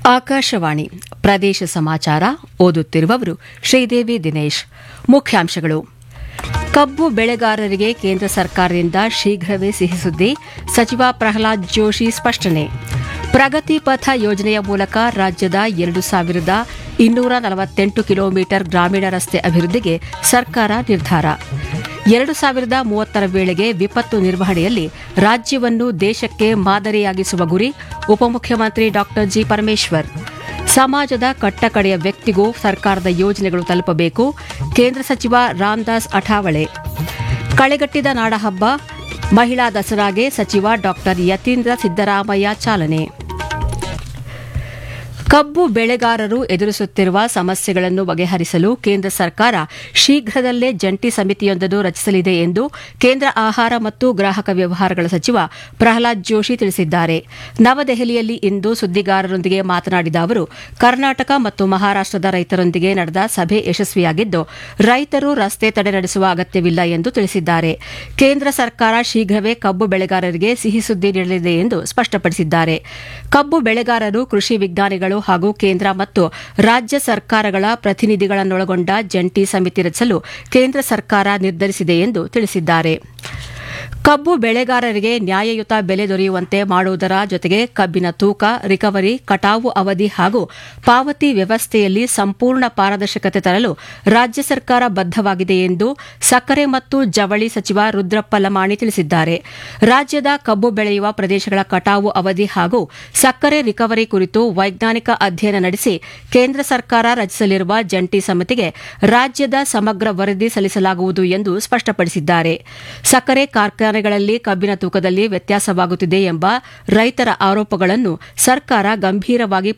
ಆಕಾಶವಾಣಿ ಪ್ರದೇಶ ಸಮಾಚಾರ ಓದುತ್ತಿರುವವರು ಶ್ರೀದೇವಿ ದಿನೇಶ್ ಮುಖ್ಯಾಂಶಗಳು ಕಬ್ಬು ಬೆಳೆಗಾರರಿಗೆ ಕೇಂದ್ರ ಸರ್ಕಾರದಿಂದ ಶೀಘ್ರವೇ ಸಿಹಿ ಸುದ್ದಿ ಸಚಿವ ಪ್ರಹ್ಲಾದ್ ಜೋಶಿ ಸ್ಪಷ್ಟನೆ ಪ್ರಗತಿ ಪಥ ಯೋಜನೆಯ ಮೂಲಕ ರಾಜ್ಯದ ಎರಡು ಸಾವಿರದ ಇನ್ನೂರ ನಲವತ್ತೆಂಟು ಕಿಲೋಮೀಟರ್ ಗ್ರಾಮೀಣ ರಸ್ತೆ ಅಭಿವೃದ್ಧಿಗೆ ಸರ್ಕಾರ ನಿರ್ಧಾರ ಎರಡು ಸಾವಿರದ ಮೂವತ್ತರ ವೇಳೆಗೆ ವಿಪತ್ತು ನಿರ್ವಹಣೆಯಲ್ಲಿ ರಾಜ್ಯವನ್ನು ದೇಶಕ್ಕೆ ಮಾದರಿಯಾಗಿಸುವ ಗುರಿ ಉಪಮುಖ್ಯಮಂತ್ರಿ ಡಾ ಜಿ ಪರಮೇಶ್ವರ್ ಸಮಾಜದ ಕಟ್ಟಕಡೆಯ ವ್ಯಕ್ತಿಗೂ ಸರ್ಕಾರದ ಯೋಜನೆಗಳು ತಲುಪಬೇಕು ಕೇಂದ್ರ ಸಚಿವ ರಾಮದಾಸ್ ಅಠಾವಳೆ ಕಳೆಗಟ್ಟಿದ ನಾಡಹಬ್ಬ ಮಹಿಳಾ ದಸರಾಗೆ ಸಚಿವ ಡಾ ಯತೀಂದ್ರ ಸಿದ್ದರಾಮಯ್ಯ ಚಾಲನೆ ಕಬ್ಬು ಬೆಳೆಗಾರರು ಎದುರಿಸುತ್ತಿರುವ ಸಮಸ್ಯೆಗಳನ್ನು ಬಗೆಹರಿಸಲು ಕೇಂದ್ರ ಸರ್ಕಾರ ಶೀಘ್ರದಲ್ಲೇ ಜಂಟಿ ಸಮಿತಿಯೊಂದನ್ನು ರಚಿಸಲಿದೆ ಎಂದು ಕೇಂದ್ರ ಆಹಾರ ಮತ್ತು ಗ್ರಾಹಕ ವ್ಯವಹಾರಗಳ ಸಚಿವ ಪ್ರಹ್ಲಾದ್ ಜೋಶಿ ತಿಳಿಸಿದ್ದಾರೆ ನವದೆಹಲಿಯಲ್ಲಿ ಇಂದು ಸುದ್ದಿಗಾರರೊಂದಿಗೆ ಮಾತನಾಡಿದ ಅವರು ಕರ್ನಾಟಕ ಮತ್ತು ಮಹಾರಾಷ್ಟದ ರೈತರೊಂದಿಗೆ ನಡೆದ ಸಭೆ ಯಶಸ್ವಿಯಾಗಿದ್ದು ರೈತರು ರಸ್ತೆ ತಡೆ ನಡೆಸುವ ಅಗತ್ಯವಿಲ್ಲ ಎಂದು ತಿಳಿಸಿದ್ದಾರೆ ಕೇಂದ್ರ ಸರ್ಕಾರ ಶೀಘ್ರವೇ ಕಬ್ಬು ಬೆಳೆಗಾರರಿಗೆ ಸಿಹಿ ಸುದ್ದಿ ನೀಡಲಿದೆ ಎಂದು ಸ್ಪಷ್ಟಪಡಿಸಿದ್ದಾರೆ ಕಬ್ಬು ಬೆಳೆಗಾರರು ಕೃಷಿ ವಿಜ್ಞಾನಿಗಳು ಹಾಗೂ ಕೇಂದ್ರ ಮತ್ತು ರಾಜ್ಯ ಸರ್ಕಾರಗಳ ಪ್ರತಿನಿಧಿಗಳನ್ನೊಳಗೊಂಡ ಜಂಟಿ ಸಮಿತಿ ರಚಿಸಲು ಕೇಂದ್ರ ಸರ್ಕಾರ ನಿರ್ಧರಿಸಿದೆ ಎಂದು ತಿಳಿಸಿದ್ದಾರೆ ಕಬ್ಬು ಬೆಳೆಗಾರರಿಗೆ ನ್ಯಾಯಯುತ ಬೆಲೆ ದೊರೆಯುವಂತೆ ಮಾಡುವುದರ ಜೊತೆಗೆ ಕಬ್ಬಿನ ತೂಕ ರಿಕವರಿ ಕಟಾವು ಅವಧಿ ಹಾಗೂ ಪಾವತಿ ವ್ಯವಸ್ಥೆಯಲ್ಲಿ ಸಂಪೂರ್ಣ ಪಾರದರ್ಶಕತೆ ತರಲು ರಾಜ್ಯ ಸರ್ಕಾರ ಬದ್ದವಾಗಿದೆ ಎಂದು ಸಕ್ಕರೆ ಮತ್ತು ಜವಳಿ ಸಚಿವ ರುದ್ರಪ್ಪ ಲಮಾಣಿ ತಿಳಿಸಿದ್ದಾರೆ ರಾಜ್ಯದ ಕಬ್ಬು ಬೆಳೆಯುವ ಪ್ರದೇಶಗಳ ಕಟಾವು ಅವಧಿ ಹಾಗೂ ಸಕ್ಕರೆ ರಿಕವರಿ ಕುರಿತು ವೈಜ್ಞಾನಿಕ ಅಧ್ಯಯನ ನಡೆಸಿ ಕೇಂದ್ರ ಸರ್ಕಾರ ರಚಿಸಲಿರುವ ಜಂಟಿ ಸಮಿತಿಗೆ ರಾಜ್ಯದ ಸಮಗ್ರ ವರದಿ ಸಲ್ಲಿಸಲಾಗುವುದು ಎಂದು ಸ್ಪಷ್ಟಪಡಿಸಿದ್ದಾರೆ ಸಕ್ಕರೆ ಕಾರ್ಖಾನೆಗಳಲ್ಲಿ ಕಬ್ಬಿನ ತೂಕದಲ್ಲಿ ವ್ಯತ್ಯಾಸವಾಗುತ್ತಿದೆ ಎಂಬ ರೈತರ ಆರೋಪಗಳನ್ನು ಸರ್ಕಾರ ಗಂಭೀರವಾಗಿ